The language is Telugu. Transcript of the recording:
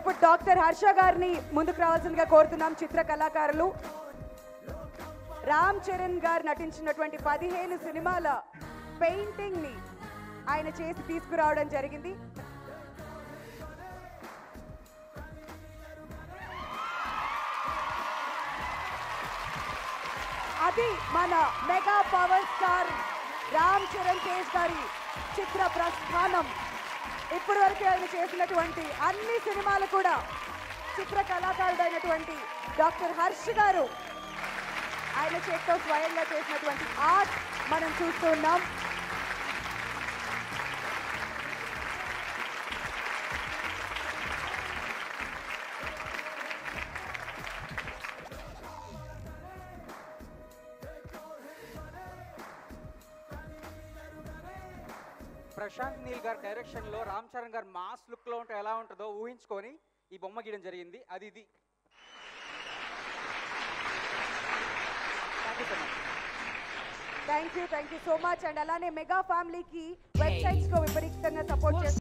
ఇప్పుడు డాక్టర్ హర్ష గారిని ముందుకు రావాల్సిందిగా కోరుతున్నాం చిత్ర కళాకారులు రామ్ చరణ్ గారు నటించినటువంటి పదిహేను సినిమాల పెయింటింగ్ ని ఆయన చేసి తీసుకురావడం జరిగింది అది మన mega power star Ram Charan Tej గారి చిత్ర ప్రస్థానం ఇప్పటి వరకు ఆయన చేసినటువంటి అన్ని సినిమాలు కూడా చిత్ర కళాకారుడైనటువంటి డాక్టర్ హర్ష్ గారు ఆయన చేతితో స్వయంగా చేసినటువంటి ఆర్ట్ మనం చూస్తూ ఉన్నాం ప్రశాంత్ నీల్ గారి డైరెక్షన్ లో రామ్ చరణ్ గారు మాస్ లుక్ లో ఉంటే ఎలా ఉంటుందో ఊహించుకొని ఈ బొమ్మ గీయడం జరిగింది అది ఇది thank you so much thank you thank you so much and అలానే మెగా ఫ్యామిలీకి వెబ్సైట్స్ లో విపరీతంగా సపోర్ట్ చేస్తున్నారు